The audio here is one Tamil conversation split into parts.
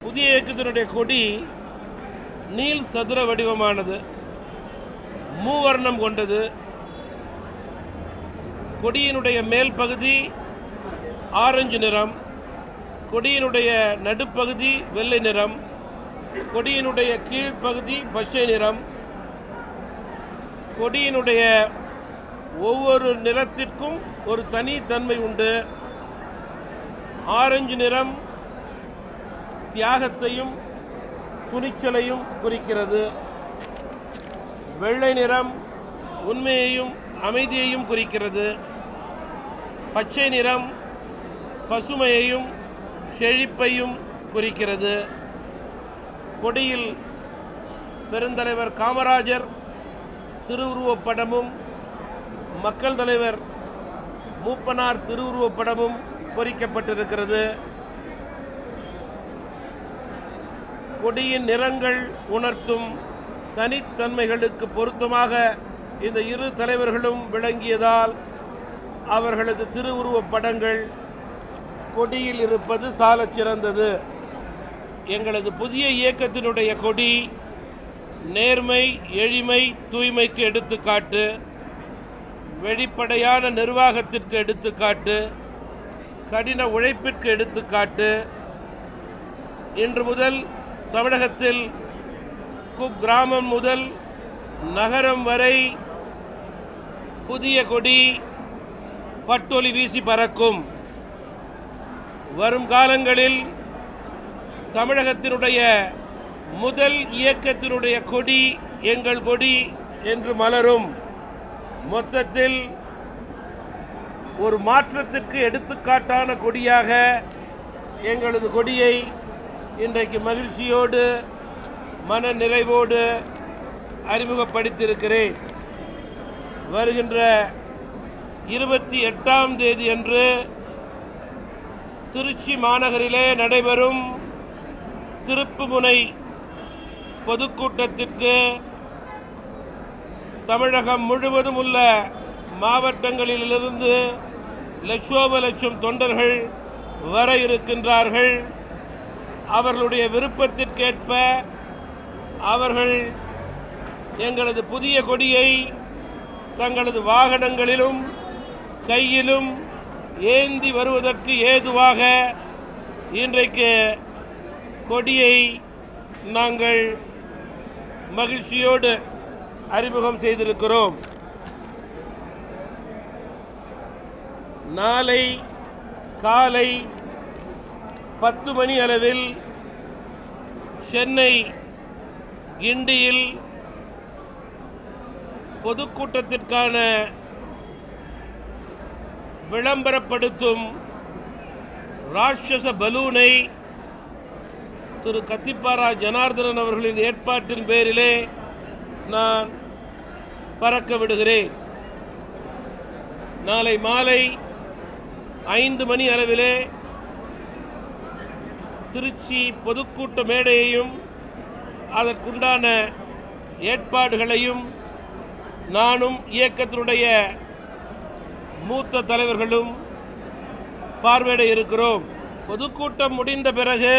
புதிய இயக்கத்தினுடைய கொடி நீள் சதுர வடிவமானது மூவர்ணம் கொண்டது கொடியினுடைய மேல் பகுதி ஆரஞ்சு நிறம் கொடியினுடைய நடுப்பகுதி வெள்ளை நிறம் கொடியினுடைய கீழ்ப்பகுதி பச்சை நிறம் கொடியினுடைய ஒவ்வொரு நிறத்திற்கும் ஒரு தனித்தன்மை உண்டு ஆரஞ்சு நிறம் தியாகத்தையும் துணிச்சலையும் குறிக்கிறது வெள்ளை நிறம் உண்மையையும் அமைதியையும் குறிக்கிறது பச்சை நிறம் பசுமையையும் செழிப்பையும் குறிக்கிறது கொடியில் பெருந்தலைவர் காமராஜர் திருவுருவப் படமும் மக்கள் தலைவர் மூப்பனார் திருவுருவப் படமும் பொறிக்கப்பட்டிருக்கிறது கொடியின் நிறங்கள் உணர்த்தும் தனித்தன்மைகளுக்கு பொருத்தமாக இந்த இரு தலைவர்களும் விளங்கியதால் அவர்களது திருவுருவப் படங்கள் கொடியில் இருப்பது சாலச் சிறந்தது எங்களது புதிய இயக்கத்தினுடைய கொடி நேர்மை எளிமை தூய்மைக்கு எடுத்துக்காட்டு வெளிப்படையான நிர்வாகத்திற்கு எடுத்துக்காட்டு கடின உழைப்பிற்கு எடுத்துக்காட்டு இன்று முதல் தமிழகத்தில் குக்கிராமம் முதல் நகரம் வரை புதிய கொடி பட்டொலி வீசி பறக்கும் வரும் காலங்களில் தமிழகத்தினுடைய முதல் இயக்கத்தினுடைய கொடி எங்கள் கொடி என்று மலரும் மொத்தத்தில் ஒரு மாற்றத்திற்கு எடுத்துக்காட்டான கொடியாக எங்களது கொடியை இன்றைக்கு மகிழ்ச்சியோடு மன நிறைவோடு அறிமுகப்படுத்தியிருக்கிறேன் வருகின்ற இருபத்தி எட்டாம் தேதி அன்று திருச்சி மாநகரிலே நடைபெறும் திருப்புமுனை பொதுக்கூட்டத்திற்கு தமிழகம் முழுவதும் உள்ள மாவட்டங்களிலிருந்து லட்சோப லட்சம் தொண்டர்கள் வர இருக்கின்றார்கள் அவர்களுடைய விருப்பத்திற்கேற்ப அவர்கள் எங்களது புதிய கொடியை தங்களது வாகனங்களிலும் கையிலும் ஏந்தி வருவதற்கு ஏதுவாக இன்றைக்கு கொடியை நாங்கள் மகிழ்ச்சியோடு அறிமுகம் செய்திருக்கிறோம் நாளை காலை பத்து மணி அளவில் சென்னை கிண்டியில் பொதுக்கூட்டத்திற்கான விளம்பரப்படுத்தும் ராட்சச பலூனை திரு கத்திப்பாரா ஜனார்தனன் அவர்களின் ஏற்பாட்டின் பேரிலே நான் பறக்க விடுகிறேன் நாளை மாலை ஐந்து மணி அளவிலே திருச்சி பொதுக்கூட்ட மேடையையும் அதற்குண்டான ஏற்பாடுகளையும் நானும் இயக்கத்தினுடைய மூத்த தலைவர்களும் பார்வையிட இருக்கிறோம் பொதுக்கூட்டம் முடிந்த பிறகு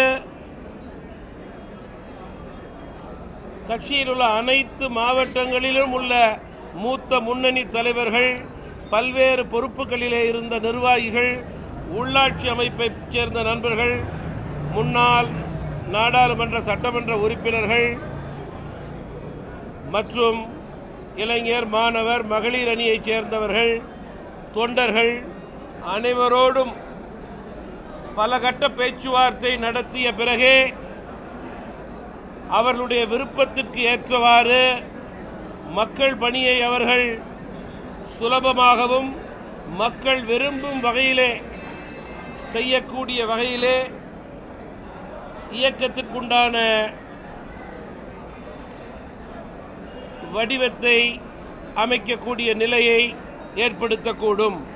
கட்சியில் உள்ள அனைத்து மாவட்டங்களிலும் உள்ள மூத்த முன்னணி தலைவர்கள் பல்வேறு பொறுப்புகளிலே இருந்த நிர்வாகிகள் உள்ளாட்சி அமைப்பைச் சேர்ந்த நண்பர்கள் முன்னாள் நாடாளுமன்ற சட்டமன்ற உறுப்பினர்கள் மற்றும் இளைஞர் மாணவர் மகளிர் அணியைச் சேர்ந்தவர்கள் தொண்டர்கள் அனைவரோடும் பல கட்ட பேச்சுவார்த்தை நடத்திய பிறகே அவர்களுடைய விருப்பத்திற்கு ஏற்றவாறு மக்கள் பணியை அவர்கள் சுலபமாகவும் மக்கள் விரும்பும் வகையிலே செய்யக்கூடிய வகையிலே இயக்கத்திற்குண்டான வடிவத்தை அமைக்கக்கூடிய நிலையை ஏற்படுத்தக்கூடும்